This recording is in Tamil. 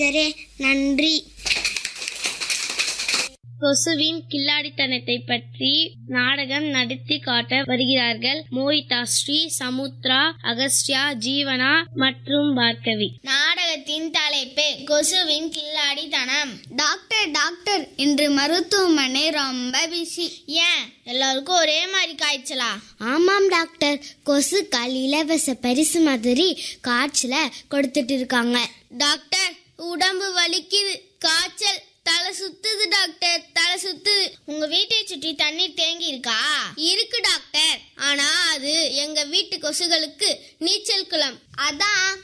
சரி நன்றி கொசுவின் கில்லாடித்தனத்தை பற்றி நாடகம் நடத்தி காட்ட வருகிறார்கள் மோயிதா ஸ்ரீ சமுத்ரா அகஸ்டியா ஜீவனா மற்றும் பார்கவி நாடகத்தின் தலைப்பு கொசுவின் கில்லாடித்தனம் டாக்டர் டாக்டர் இன்று மருத்துவமனை ரொம்ப பிஸி ஏன் எல்லாருக்கும் ஒரே மாதிரி காய்ச்சலா ஆமாம் டாக்டர் கொசுக்கள் இலவச பரிசு மாதிரி காய்ச்சல கொடுத்துட்டு இருக்காங்க டாக்டர் உடம்பு வலிக்குது காய்ச்சல் தலை சுத்துது டாக்டர் தலை சுத்துது உங்க வீட்டை சுற்றி தண்ணீர் தேங்கி இருக்கா இருக்கு டாக்டர் ஆனா அது எங்க வீட்டு கொசுகளுக்கு நீச்சல் குளம் அதான்